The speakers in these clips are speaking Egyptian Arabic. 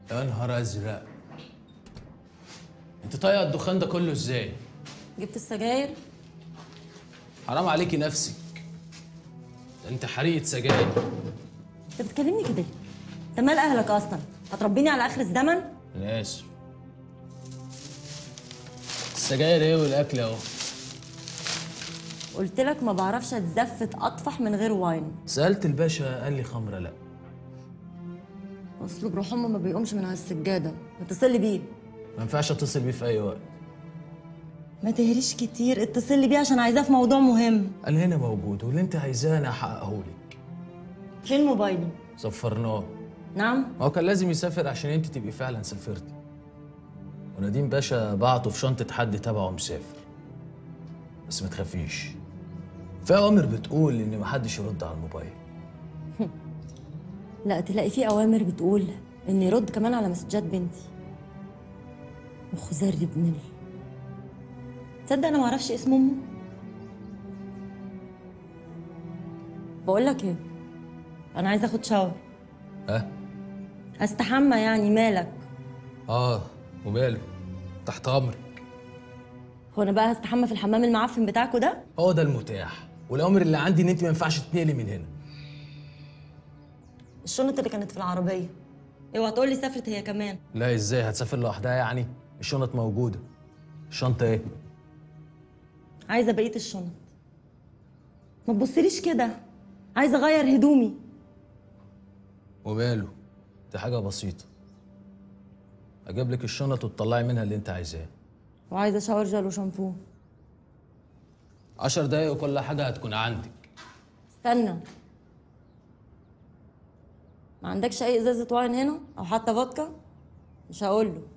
يا نهار ازرق انت طايقه الدخان ده كله ازاي جبت السجاير حرام عليكي نفسك ده انت حريقه سجاير انت بتكلمني كده ليه؟ انت مال اهلك اصلا هتربيني على اخر الزمن انا اسف السجاير ايه والاكل اهو قلت لك ما بعرفش اتزفت اطفح من غير واين سالت الباشا قال لي خمره لا اصل بروح امه ما بيقومش من على السجاده اتصل لي بيه ما ينفعش اتصل بيه في اي وقت ما تهريش كتير اتصل لي بيه عشان عايزاه في موضوع مهم قال هنا موجود واللي انت عايزاه انا هحققه لك فين موبايلي صفرناه نعم هو كان لازم يسافر عشان انت تبقي فعلا سافرتي ونديم باشا بعته في شنطة حد تبعه مسافر بس ما تخافيش في أوامر بتقول إن محدش يرد على الموبايل لا تلاقي في اوامر بتقول ان يرد كمان على مسجات بنتي مخزر ابن ال تصدق انا ما اعرفش اسم امه بقول لك ايه انا عايزه اخد شاور ها؟ استحمى يعني مالك آه وماله تحت أمرك هو انا بقى هستحمى في الحمام المعفن بتاعكوا ده هو ده المتاح والأوامر اللي عندي إن أنت ما ينفعش تتنقلي من هنا الشنط اللي كانت في العربيه اوعى تقول لي سافرت هي كمان لا إزاي هتسافر لوحدها يعني الشنط موجودة الشنطة إيه؟ عايزه بقيه الشنط ما تبصليش كده عايزه اغير هدومي وماله دي حاجة بسيطة أجيب لك الشنط وتطلعي منها اللي أنت عايزاه وعايزه شاور جل وشامبو عشر دقايق وكل حاجة هتكون عندك استنى ما عندكش اي ازازه واين هنا او حتى فودكا مش هقول له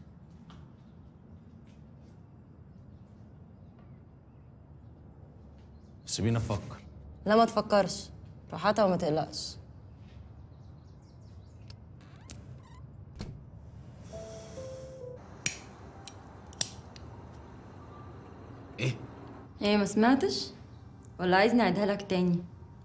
سيبيني أفكر لا ما تفكرش روحاتها وما تقلقش إيه؟ ايه ما سمعتش ولا عايزني اعيدها لك تاني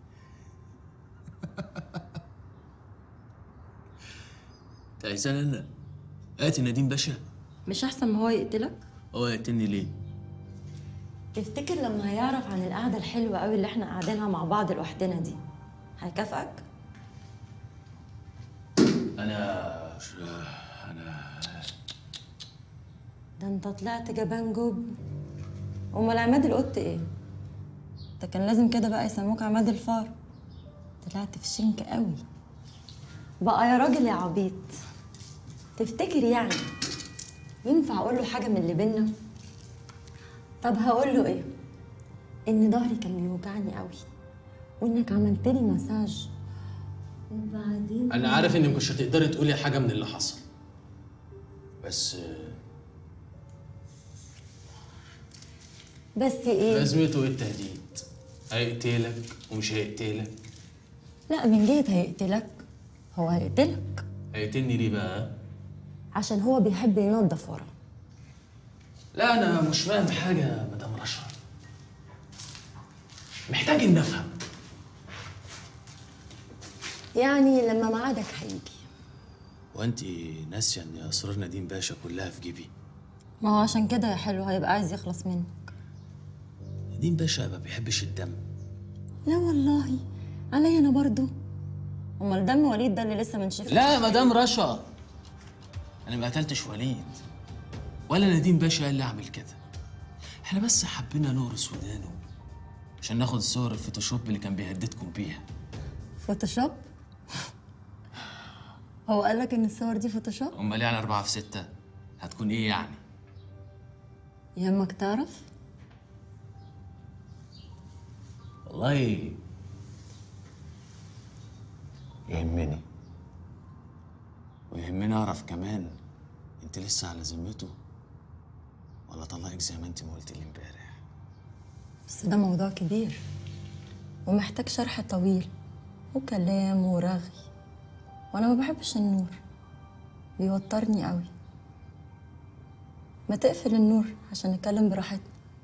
أنت عايزاني أنا آتي نديم باشا مش احسن ما هو يقتلك هو يقتلني ليه؟ تفتكر لما هيعرف عن القعده الحلوه قوي اللي احنا قاعدينها مع بعض لوحدنا دي هيكافئك أنا أنا ده انت طلعت جبان جب امال عماد القط ايه ده كان لازم كده بقى يسموك عماد الفار طلعت في شنك قوي بقى يا راجل يا عبيط تفتكر يعني ينفع اقول له حاجه من اللي بينا طب هقول له ايه ان ظهري كان بيوجعني قوي وانك عملت لي مساج وبعدين أنا عارف إنك مش هتقدري تقولي حاجة من اللي حصل بس بس ايه لازمته إيه التهديد؟ هيقتلك ومش هيقتلك لا من جهه هيقتلك هو هيقتلك هيقتلني ليه بقى؟ عشان هو بيحب ينظف ورا لا أنا مش فاهم حاجة يا مدام رشا محتاج إني أفهم يعني لما ميعادك هيجي وأنت ناسية إن أسرار نديم باشا كلها في جيبي ما هو عشان كده يا حلو هيبقى عايز يخلص منك نديم باشا ما بيحبش الدم لا والله عليا انا برضو امال دم وليد ده اللي لسه منشف لا مدام رشا انا ما قتلتش وليد ولا نديم باشا قال لي اعمل كده احنا بس حبينا نورس ودانه عشان ناخد الصور الفوتوشوب اللي كان بيهددكم بيها فوتوشوب هو قال لك ان الصور دي فوتوشوب امال يعني أربعة في ستة هتكون ايه يعني يهمك تعرف والله يهمني ويهمني اعرف كمان انت لسه على ذمته ولا طلقك زي ما انت ما قلت لي امبارح بس ده موضوع كبير ومحتاج شرح طويل وكلام ورغي وانا ما بحبش النور بيوترني قوي ما تقفل النور عشان نتكلم براحتنا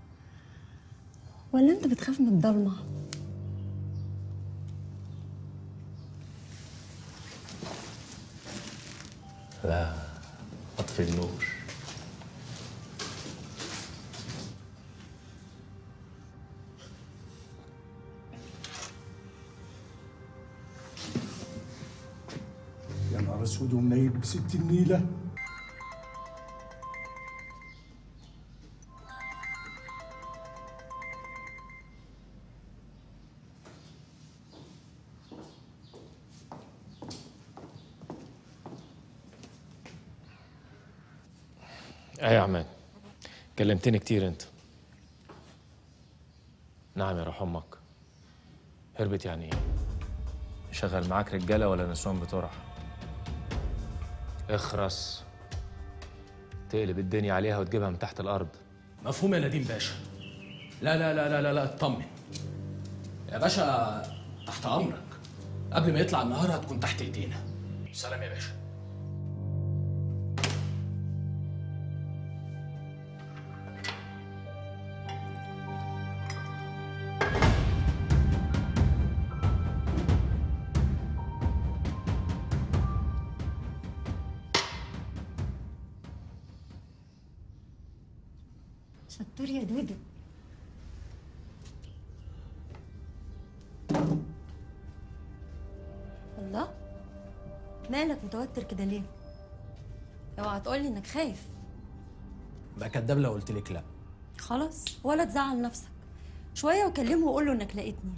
ولا انت بتخاف من الضلمه لا اطفي النور يا نهار اسود ومنيل بست النيله ايه يا عماد كلمتني كتير انت نعم يا روح امك هربت يعني ايه شغل معاك رجاله ولا نسوان بترح اخرس تقلب الدنيا عليها وتجيبها من تحت الارض مفهوم يا نديم باشا لا لا لا لا لا لا اطمن يا باشا تحت امرك قبل ما يطلع النهار هتكون تحت ايدينا سلام يا باشا شطور يا دودو الله مالك متوتر كده ليه؟ اوعى تقولي انك خايف بقى كداب لو قلت لك لا خلاص ولا تزعل نفسك شويه وكلمه وقول له انك لقيتني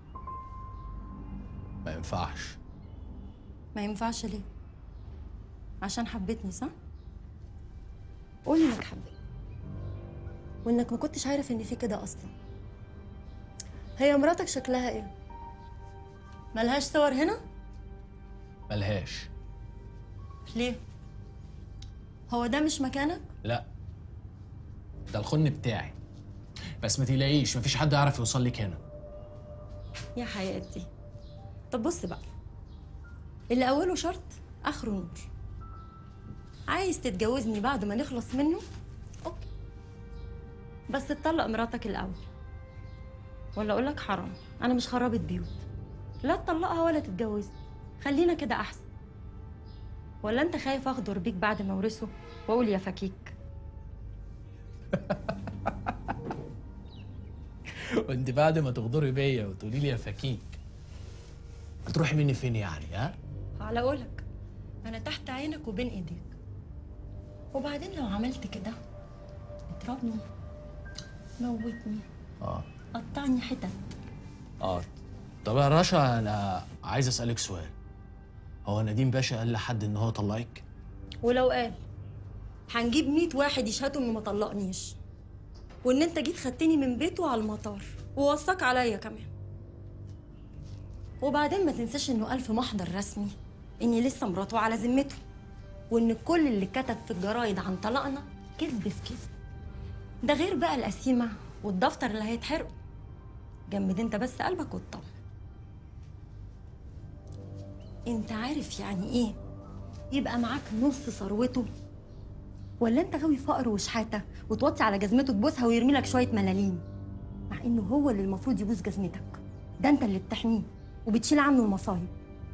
ما ينفعش ما ينفعش ليه عشان حبيتني صح قول انك حبيتني وانك ما كنتش عارف ان في كده اصلا هي مراتك شكلها ايه ملهاش صور هنا ملهاش ليه هو ده مش مكانك لا ده الخن بتاعي بس ما تقلقيش مفيش حد يعرف يوصل لك هنا يا حياتي طب بص بقى اللي اوله شرط اخره نور عايز تتجوزني بعد ما نخلص منه اوكي بس تطلق مراتك الاول ولا اقول لك حرام انا مش خرابة بيوت لا تطلقها ولا تتجوزني خلينا كده احسن ولا انت خايف اغدر بيك بعد ما اورثه واقول يا فكيك وانت بعد ما تغدري بيا وتقولي لي يا فكيك هتروحي مني فين يعني ها على قولك انا تحت عينك وبين ايديك وبعدين لو عملت كده اضربني موتني اه قطعني حتت اه طب يا رشا انا عايز اسالك سؤال هو نديم باشا قال لحد ان هو طلقك ولو قال هنجيب 100 واحد يشهدوا انه ما طلقنيش وان انت جيت خدتني من بيته على المطار ووصاك عليا كمان وبعدين ما تنساش انه قال في محضر رسمي اني لسه مراته على ذمته وان كل اللي كتب في الجرايد عن طلاقنا كذب في كذب ده غير بقى القسيمه والدفتر اللي هيتحرقوا جمد انت بس قلبك واطمن انت عارف يعني ايه يبقى معاك نص ثروته ولا انت غاوي فقر وشحاته وتوطي على جزمته تبوسها ويرمي لك شويه ملاليم مع انه هو اللي المفروض يبوس جزمتك ده انت اللي بتحميه وبتشيل عنه المصايب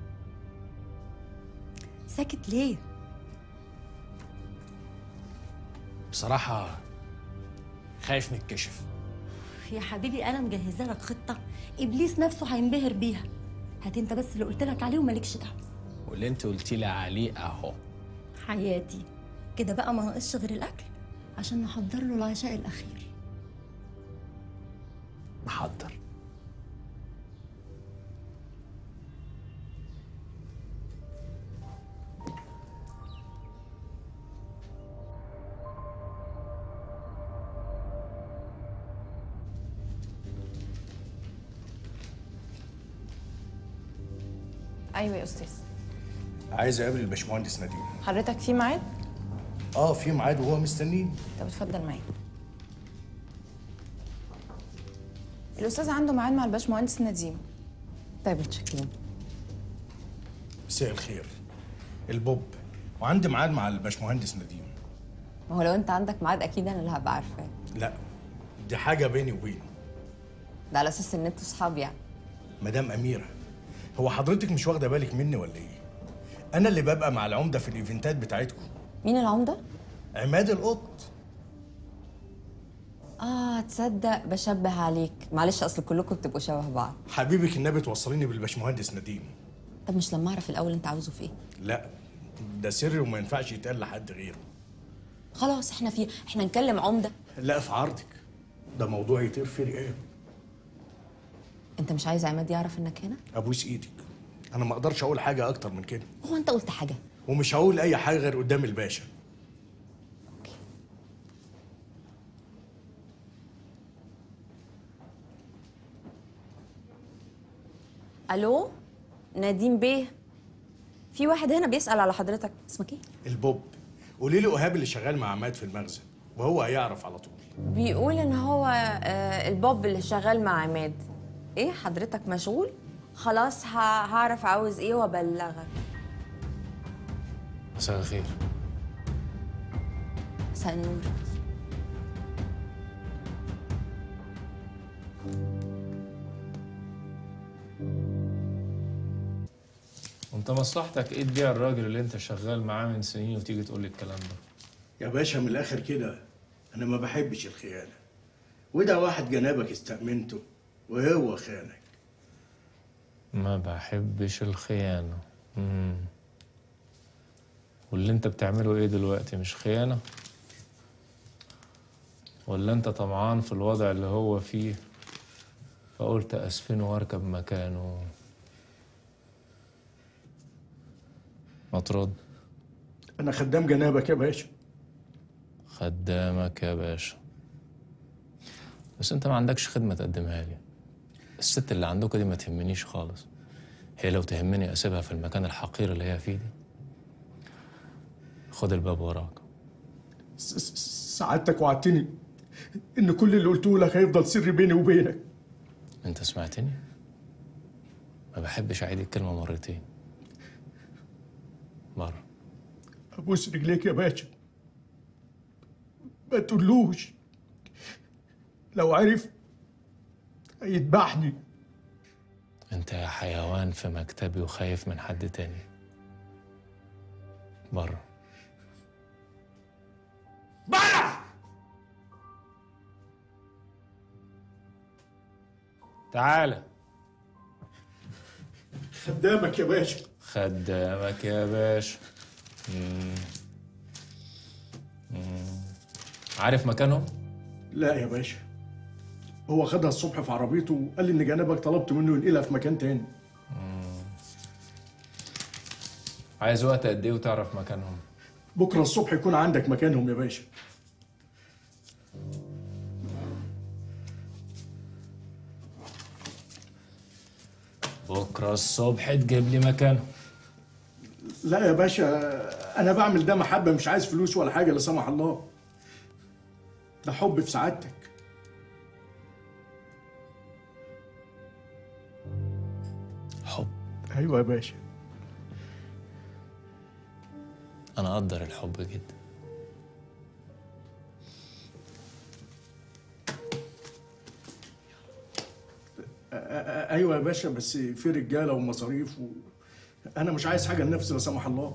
ساكت ليه بصراحه خايف نتكشف يا حبيبي انا مجهزه لك خطه ابليس نفسه هينبهر بيها هات انت بس اللي قلت لك عليه ومالكش دعوه واللي انت قلتي لي عليه اهو حياتي كده بقى ما ناقصش غير الاكل عشان نحضر له العشاء الاخير محضر ايوه يا استاذ عايز اقابل الباشمهندس نديم حضرتك في ميعاد اه في ميعاد وهو مستنيني طب اتفضل معايا الاستاذ عنده ميعاد مع الباشمهندس نديم طيب متشكرين مساء الخير البوب وعندي ميعاد مع الباشمهندس نديم ما هو لو انت عندك ميعاد اكيد انا اللي هبقى عارفاه لا دي حاجه بيني وبينه ده على اساس ان انتوا صحاب يعني مدام اميره هو حضرتك مش واخده بالك مني ولا ايه انا اللي ببقى مع العمده في الايفنتات بتاعتكم مين العمده عماد القط اه تصدق بشبه عليك معلش اصل كلكم بتبقوا شبه بعض حبيبك النبي توصليني بالباشمهندس نديم طب مش لما اعرف الاول انت عاوزه في ايه لا ده سر وما ينفعش يتقال لحد غيره خلاص احنا في احنا نكلم عمده لا في عرضك ده موضوع يطير في رقاب انت مش عايز عماد يعرف انك هنا ابوس ايدك انا ما اقدرش اقول حاجه اكتر من كده هو انت قلت حاجه ومش هقول اي حاجه غير قدام الباشا الو نديم بيه في واحد هنا بيسال على حضرتك اسمك ايه البوب قولي له ايهاب اللي شغال مع عماد في المخزن وهو هيعرف على طول بيقول ان هو آه، البوب اللي شغال مع عماد ايه حضرتك مشغول خلاص ه- هعرف عاوز ايه وابلغك مساء الخير مساء النور وانت مصلحتك ايه تبيع الراجل اللي انت شغال معاه من سنين وتيجي تقول لي الكلام ده يا باشا من الاخر كده انا ما بحبش الخيانه وده واحد جنابك استأمنته وهو خانك ما بحبش الخيانة مم. واللي انت بتعمله ايه دلوقتي مش خيانة ولا انت طمعان في الوضع اللي هو فيه فقلت اسفنه واركب مكانه ما ترد انا خدام جنابك يا باشا خدامك يا باشا بس انت ما عندكش خدمة تقدمها لي الست اللي عندكم دي ما تهمنيش خالص هي لو تهمني اسيبها في المكان الحقير اللي هي فيه دي خد الباب وراك س- س- سعادتك وعدتني ان كل اللي قلته لك هيفضل سر بيني وبينك انت سمعتني ما بحبش اعيد الكلمة مرتين بره ابوس رجليك يا باشا ما تقولوش لو عرف هيذبحني انت يا حيوان في مكتبي وخايف من حد تاني بره تعالى خدامك يا باشا خدامك يا باشا مم. مم. عارف مكانهم؟ لا يا باشا هو خدها الصبح في عربيته وقال لي ان جنابك طلبت منه ينقلها في مكان تاني عايز وقت قد ايه وتعرف مكانهم؟ بكره الصبح يكون عندك مكانهم يا باشا بكره الصبح تجيب لي مكانهم لا يا باشا انا بعمل ده محبه مش عايز فلوس ولا حاجه لا سمح الله ده حب في سعادتك حب ايوه يا باشا انا اقدر الحب جدا أ- أ- ايوه يا باشا بس في رجاله ومصاريف و... انا مش عايز حاجه لنفسي لا سمح الله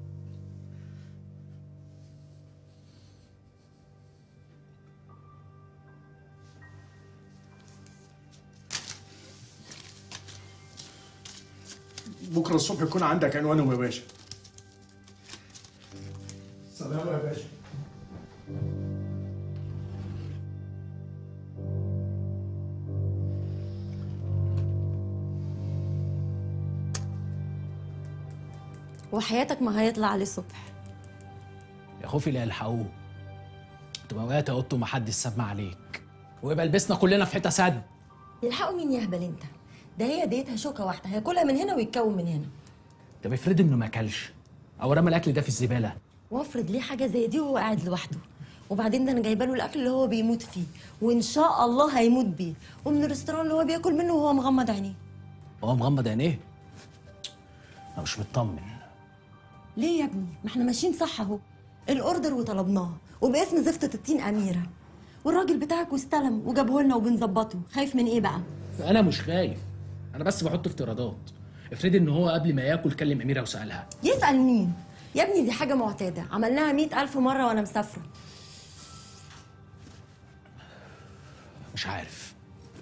بكره الصبح يكون عندك عنوانهم يا باشا سلام يا باشا وحياتك ما هيطلع عليه الصبح يا خوفي لا يلحقوه تبقى وقعت يا قط ومحدش سمع عليك ويبقى لبسنا كلنا في حته سد يلحقوا مين يهبل انت ده هي ديتها شوكه واحده هياكلها من هنا ويتكون من هنا طب افرض انه ما اكلش او رمى الاكل ده في الزباله وافرض ليه حاجه زي دي وهو قاعد لوحده وبعدين ده انا جايبه له الاكل اللي هو بيموت فيه وان شاء الله هيموت بيه ومن الريستوران اللي هو بياكل منه وهو مغمض عينيه هو مغمض عينيه انا مش مطمن ليه يا ابني ما احنا ماشيين صح اهو الاوردر وطلبناه وباسم زفتة التين اميره والراجل بتاعك واستلم وجابه لنا وبنظبطه خايف من ايه بقى انا مش خايف انا بس بحط افتراضات افرضي ان هو قبل ما ياكل كلم اميره وسالها يسأل مين؟ يا ابني دي حاجة معتادة عملناها مئة ألف مرة وأنا مسافرة مش عارف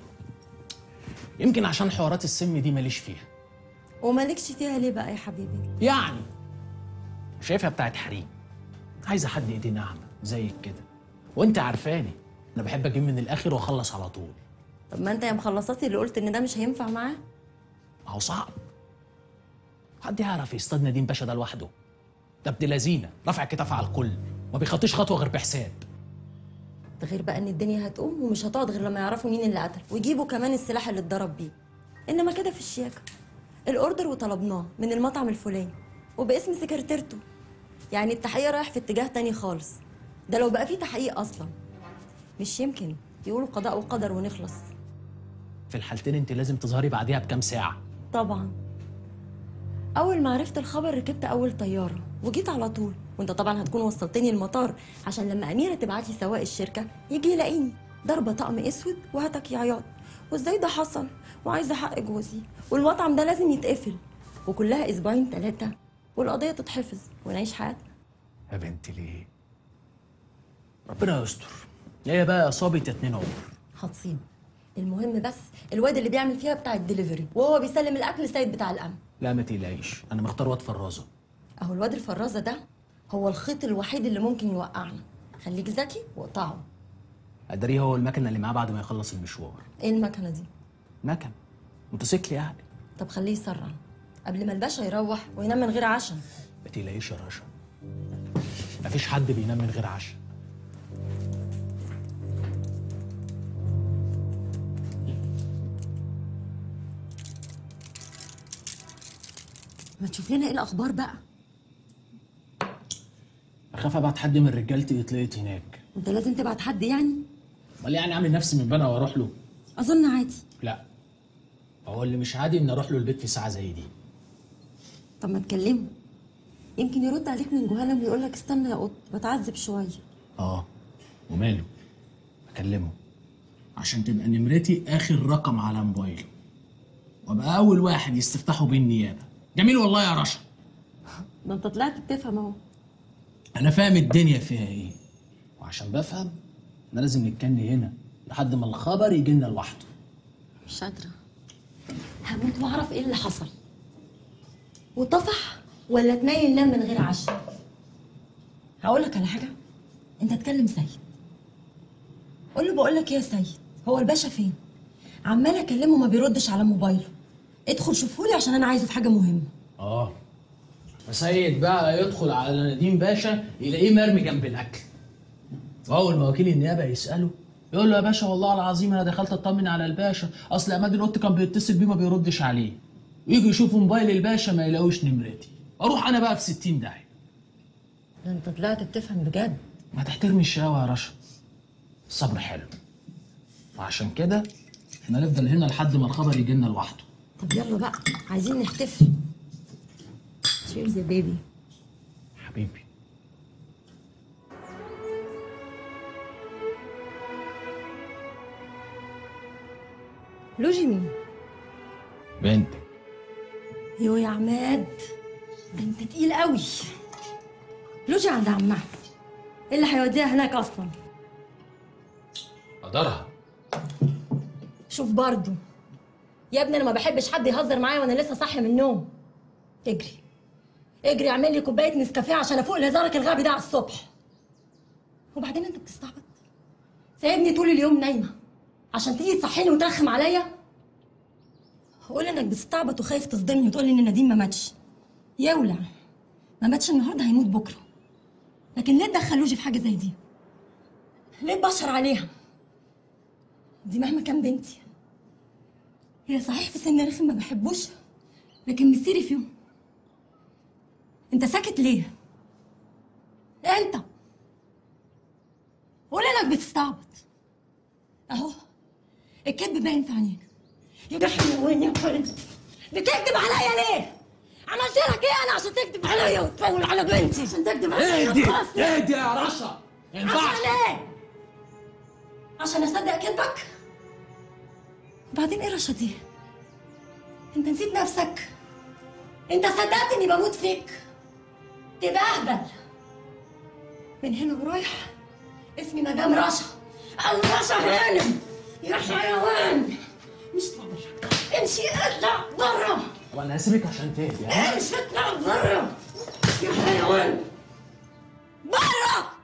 يمكن عشان حوارات السم دي ماليش فيها ومالكش فيها ليه بقى يا حبيبي؟ يعني شايفها بتاعت حريم عايزه حد ايديه ناعمه زيك كده وانت عارفاني انا بحب اجيب من الاخر واخلص على طول طب ما أنت يا مخلصاتي اللي قلت إن ده مش هينفع معاه ما هو صعب حد يعرف يصطاد نديم باشا ده لوحده ده ابن لذينه رافع كتاف على الكل ما بيخطيش خطوه غير بحساب ده غير بقى إن الدنيا هتقوم ومش هتقعد غير لما يعرفوا مين اللي قتل ويجيبوا كمان السلاح اللي اتضرب بيه إنما كده في الشياكة الأوردر وطلبناه من المطعم الفلاني وباسم سكرتيرته يعني التحقيق رايح في اتجاه تاني خالص ده لو بقى فيه تحقيق أصلا مش يمكن يقولوا قضاء وقدر ونخلص في الحالتين انت لازم تظهري بعديها بكام ساعه طبعا اول ما عرفت الخبر ركبت اول طياره وجيت على طول وانت طبعا هتكون وصلتني المطار عشان لما اميره تبعت لي سواق الشركه يجي يلاقيني ضربه طقم اسود وهتك يا عياط وازاي ده حصل وعايزه حق جوزي والمطعم ده لازم يتقفل وكلها اسبوعين ثلاثه والقضيه تتحفظ ونعيش حياتنا يا بنتي ليه ربنا يستر هي بقى اصابه يا اتنين عمر هتصيب المهم بس الواد اللي بيعمل فيها بتاع الدليفري وهو بيسلم الاكل سيد بتاع الامن لا ما تقلقيش انا مختار واد فرازه اهو الواد الفرازه ده هو الخيط الوحيد اللي ممكن يوقعنا خليك ذكي واقطعه ادريه هو المكنه اللي معاه بعد ما يخلص المشوار ايه المكنه دي مكن موتوسيكل يعني طب خليه يسرع قبل ما الباشا يروح وينام من غير عشاء ما تقلقيش يا رشا مفيش حد بينام من غير عشاء ما تشوف لنا ايه الاخبار بقى اخاف ابعت حد من رجالتي يتلقيت هناك انت لازم تبعت حد يعني امال يعني اعمل نفسي من بنا واروح له اظن عادي لا هو اللي مش عادي ان اروح له البيت في ساعه زي دي طب ما تكلمه يمكن يرد عليك من جهنم ويقول لك استنى يا قط بتعذب شويه اه وماله اكلمه عشان تبقى نمرتي اخر رقم على موبايله وابقى اول واحد يستفتحوا بيه النيابه جميل والله يا رشا ده انت طلعت بتفهم اهو انا فاهم الدنيا فيها ايه وعشان بفهم انا لازم نتكلم هنا لحد ما الخبر يجي لنا لوحده مش قادره هموت واعرف ايه اللي حصل وطفح ولا تنيل نام من غير عشاء هقول لك على حاجه انت تكلم سيد قول له بقول لك ايه يا سيد هو الباشا فين عمال اكلمه ما بيردش على موبايله ادخل شوفهولي عشان انا عايزه في حاجه مهمه اه فسيد بقى يدخل على نديم باشا يلاقيه مرمي جنب الاكل واول ما وكيل النيابه يساله يقول له يا باشا والله العظيم انا دخلت اطمن على الباشا اصل عماد القط كان بيتصل بيه ما بيردش عليه ويجي يشوفوا موبايل الباشا ما يلاقوش نمرتي اروح انا بقى في 60 داهيه ده انت طلعت بتفهم بجد ما تحترمي الشقاوة يا رشا الصبر حلو وعشان كده احنا نفضل هنا لحد ما الخبر يجي لنا لوحده طب يلا بقى عايزين نحتفل تشيرز يا بيبي حبيبي لوجي مين بنت يو يا عماد ده انت تقيل قوي لوجي عند عمها ايه اللي هيوديها هناك اصلا قدرها شوف برضو يا ابني انا ما بحبش حد يهزر معايا وانا لسه صاحيه من النوم اجري اجري اعمل لي كوبايه نسكافيه عشان افوق لهزارك الغبي ده على الصبح وبعدين انت بتستعبط سايبني طول اليوم نايمه عشان تيجي تصحيني وترخم عليا قول انك بتستعبط وخايف تصدمني وتقول ان نديم ما ماتش يولع ما ماتش النهارده هيموت بكره لكن ليه تدخلوش في حاجه زي دي ليه تبشر عليها دي مهما كان بنتي هي صحيح في سن رخم ما بحبوش لكن مسيري فيهم انت ساكت ليه انت قول انك بتستعبط اهو الكذب باين في عينيك يا جحيم وين يا فرد بتكذب عليا ليه عملت لك ايه انا عشان تكذب عليا وتفول على بنتي عشان تكذب عليا اهدي خلاص. اهدي يا رشا ما ينفعش عشان ايه؟ عشان اصدق كذبك؟ وبعدين ايه رشا دي؟ انت نسيت نفسك؟ انت صدقت اني بموت فيك تبهدل من هنا ورايح اسمي مدام رشا او رشا هانم يا حيوان مش بره امشي اطلع بره وانا هسيبك عشان تهدي ها؟ امشي اطلع بره يا حيوان بره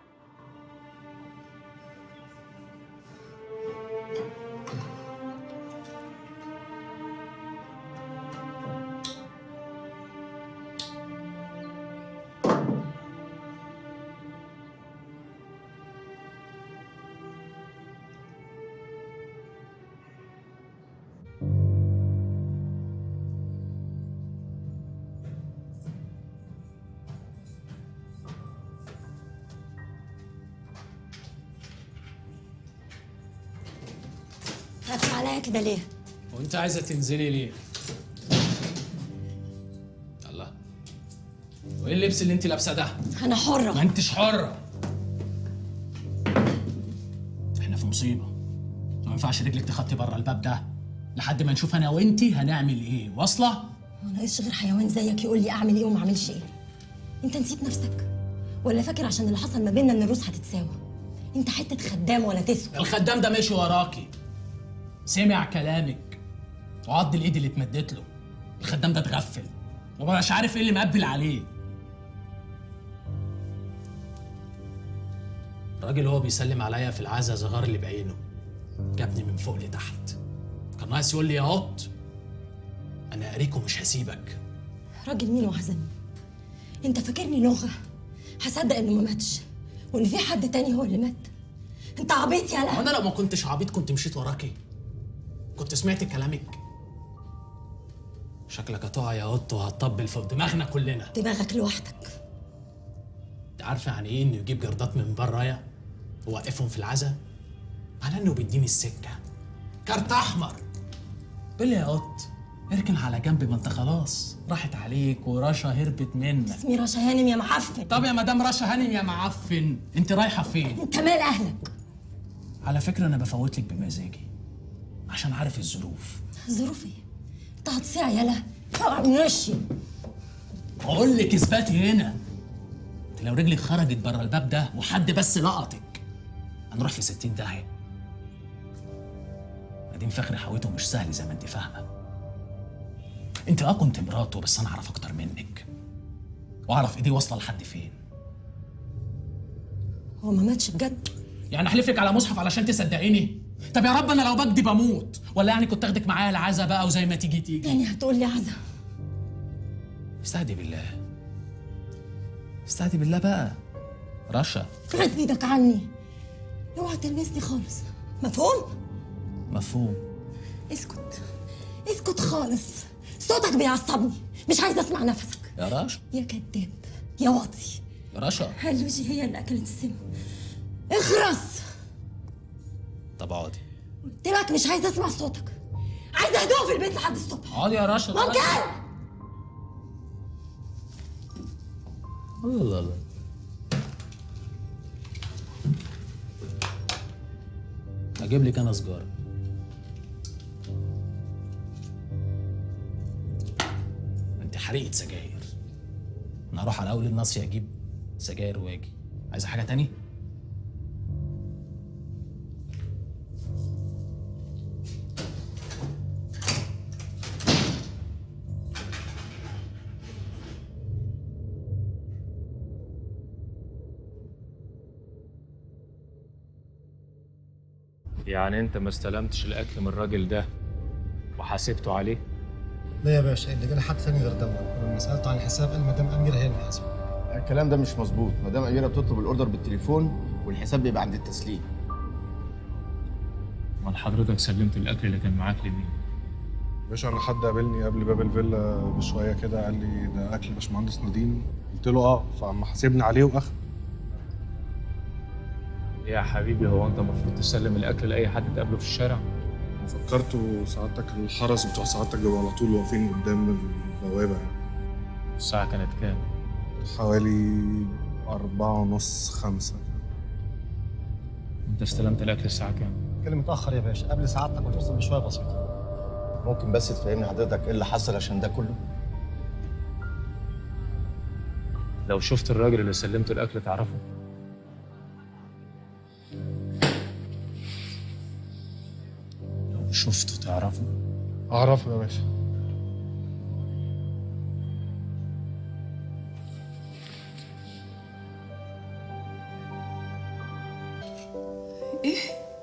قافل عليا كده ليه؟ وانت عايزه تنزلي ليه؟ الله وايه اللبس اللي انت لابسه ده؟ انا حرة ما انتش حرة احنا في مصيبة ما ينفعش رجلك تخطي بره الباب ده لحد ما نشوف انا وانتي هنعمل ايه واصلة؟ ما ناقصش غير حيوان زيك يقول لي اعمل ايه وما اعملش ايه انت نسيت نفسك ولا فاكر عشان اللي حصل ما بيننا ان الروس هتتساوى انت حته خدام ولا تسوى الخدام ده ماشي وراكي سمع كلامك وعض الايد اللي اتمدت له الخدام ده اتغفل ومبقاش عارف ايه اللي مقبل عليه الراجل هو بيسلم عليا في العزا زغار اللي بعينه جابني من فوق لتحت كان ناقص يقول لي يا قط انا قاريك ومش هسيبك راجل مين وعزمي انت فاكرني لغه هصدق انه ما ماتش وان في حد تاني هو اللي مات انت عبيط يالا وانا لو ما كنتش عبيط كنت مشيت وراكي كنت سمعت كلامك شكلك هتقع يا قط وهتطبل فوق دماغنا كلنا دماغك لوحدك انت عارفه يعني ايه انه يجيب جردات من برايا ووقفهم في العزا معناه انه بيديني السكه كارت احمر قول لي يا قط اركن على جنب ما انت خلاص راحت عليك ورشا هربت منك اسمي رشا هانم يا معفن طب يا مدام رشا هانم يا معفن انت رايحه فين انت مال اهلك على فكره انا بفوت لك بمزاجي عشان عارف الظروف ظروف ايه انت هتصيع يالا اوعى من وشي بقول لك اثباتي هنا انت لو رجلك خرجت بره الباب ده وحد بس لقطك هنروح في 60 داهيه نديم فخري حاوته مش سهل زي ما انت فاهمه انت اه كنت مراته بس انا اعرف اكتر منك واعرف ايدي واصله لحد فين هو ما ماتش بجد يعني احلف لك على مصحف علشان تصدقيني طب يا رب انا لو بكدب اموت ولا يعني كنت اخدك معايا العزا بقى وزي ما تيجي تيجي يعني هتقول لي عزا استهدي بالله استهدي بالله بقى رشا ابعد ايدك عني اوعى تلمسني خالص مفهوم مفهوم اسكت اسكت خالص صوتك بيعصبني مش عايزه اسمع نفسك يا رشا يا كذاب يا واطي يا رشا هلوجي هي اللي اكلت السم اخرس طب اقعدي قلت لك مش عايزه اسمع صوتك عايزه هدوء في البيت لحد الصبح اقعدي يا رشا ممكن الله الله الله اجيب لك انا سجاره انت حريقه سجاير انا اروح على اول الناصيه اجيب سجاير واجي عايزه حاجه تاني يعني انت ما استلمتش الاكل من الراجل ده وحاسبته عليه لا يا باشا اللي جالي حد ثاني غير دوت ولما سالته عن الحساب قال مدام اميره هي اللي حاسبه الكلام ده مش مظبوط مدام اميره بتطلب الاوردر بالتليفون والحساب بيبقى عند التسليم امال حضرتك سلمت الاكل اللي كان معاك لمين باشا انا حد قابلني قبل باب الفيلا بشويه كده قال لي ده اكل باشمهندس نديم قلت له اه فاما حاسبني عليه واخد يا حبيبي هو انت المفروض تسلم الاكل لاي حد تقابله في الشارع فكرت سعادتك الحرس بتوع سعادتك بيبقوا على طول واقفين قدام البوابه يعني الساعه كانت كام حوالي أربعة ونص خمسة انت استلمت الاكل الساعه كام كلمة متاخر يا باشا قبل سعادتك ما توصل بشويه بسيطه ممكن بس تفهمني حضرتك ايه اللي حصل عشان ده كله لو شفت الراجل اللي سلمته الاكل تعرفه لو شفته تعرفه اعرفه يا باشا ايه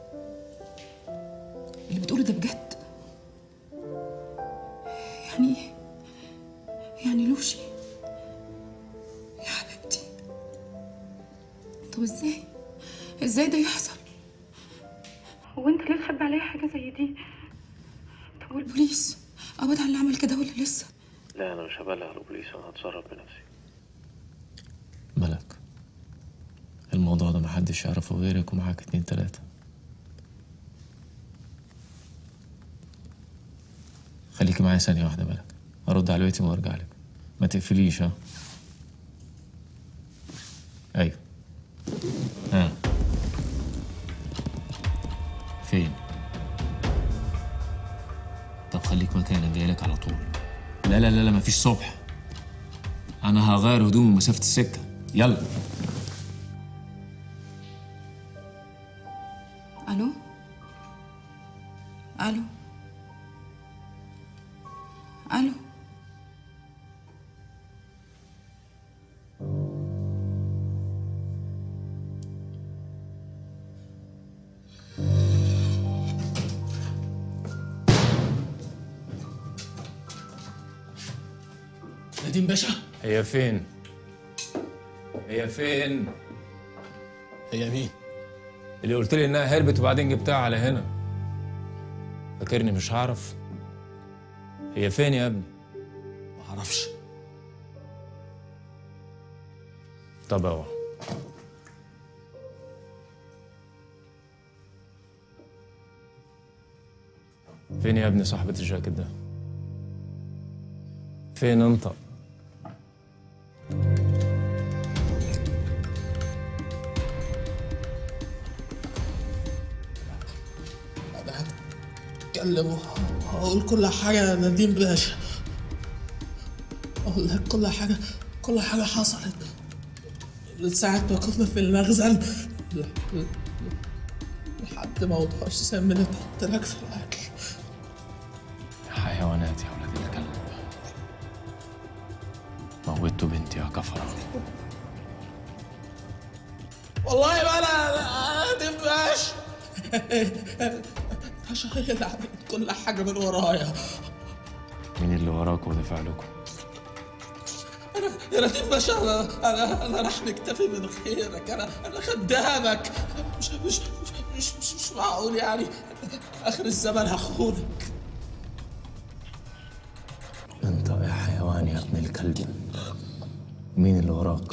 اللي بتقوله ده بجد يعني ايه يعني لوشي يا حبيبتي طب ازاي ازاي ده يحصل هو انت ليه تخبي عليا حاجه زي دي طب والبوليس قبض على اللي عمل كده ولا لسه لا انا مش هبلغ البوليس انا هتصرف بنفسي ملك الموضوع ده محدش يعرفه غيرك ومعاك اتنين تلاتة خليكي معايا ثانية واحدة ملك أرد على الويتنج وأرجع لك ما تقفليش ها أيوه ها فين طب خليك مكانك جايلك على طول لا لا لا لا مفيش صبح أنا هغير هدومي مسافة السكة يلا الو الو الو نديم باشا هي فين هي فين هي مين اللي قلت لي انها هربت وبعدين جبتها على هنا فاكرني مش هعرف هي فين يا ابني معرفش طب اهو فين يا ابني صاحبة الجاكيت ده فين انت انا هتكلم وهقول كل حاجه يا نديم باشا اقول لك كل حاجه كل حاجه حصلت من ساعه ما كنا في المخزن ل- ل- لحد ما وضعش سم اللي تحط لك في الاكل حيوانات يا ولاد الكلب موتوا بنتي يا كفرة والله ما انا أنا نديم باشا باشا هي اللي عملت كل حاجه من ورايا مين اللي وراك ودفع لكم يا لطيف باشا انا انا انا راح مكتفي من خيرك انا انا خدامك مش مش مش مش, مش, مش معقول يعني اخر الزمن هخونك انت يا حيوان يا ابن الكلب مين اللي وراك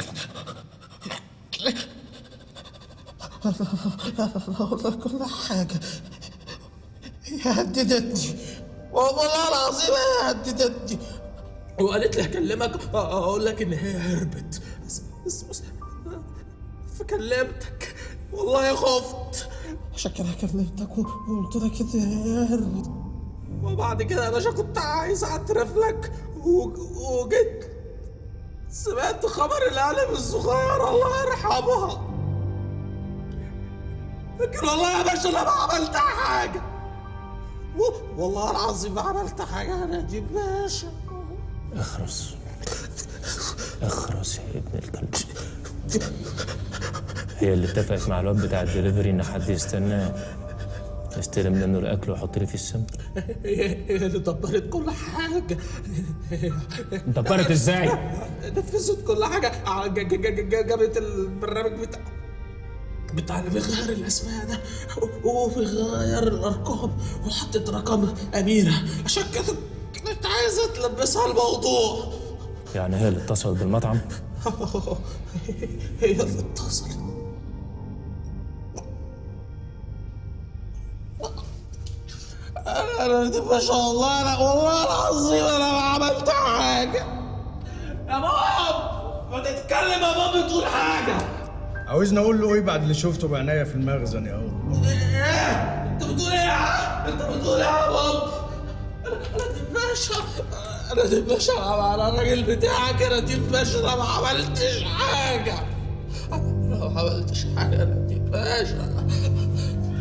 والله كل حاجة هي هددتني والله العظيم هي هددتني وقالت لي هكلمك اقول لك ان هي هربت بس بس, بس فكلمتك والله خفت عشان كده كلمتك وقلت لك ان هي هربت وبعد كده يا باشا كنت عايز اعترف لك و- وجيت سمعت خبر القلم الصغير الله يرحمها لكن والله يا باشا انا ما عملت حاجه و- والله العظيم ما عملت حاجه انا دي باشا اخرس اخرس يا ابن الكلب هي اللي اتفقت مع الواد بتاع الدليفري ان حد يستناه يستلم منه الاكل ويحط لي في السم هي هي اللي دبرت كل حاجه دبرت ازاي؟ نفذت كل حاجه ع- ج- ج- ج- ج- جابت البرنامج بتاع بتاع اللي بيغير الاسماء ده وبيغير الارقام وحطت رقم اميره عشان كده كانت عايزه تلبسها الموضوع يعني هي اللي اتصلت بالمطعم هي اللي اتصلت انا دي ما شاء الله انا والله العظيم انا ما عملت حاجه يا باب ما تتكلم يا باب تقول حاجه عاوزني اقول له ايه بعد اللي شفته بعناية في المخزن يا هو ايه انت بتقول ايه يا عم؟ انت بتقول ايه يا باب انا أنا دي باشا انا نديم باشا على الراجل بتاعك يا نديم باشا انا ما عملتش حاجه انا ما عملتش حاجه يا نديم باشا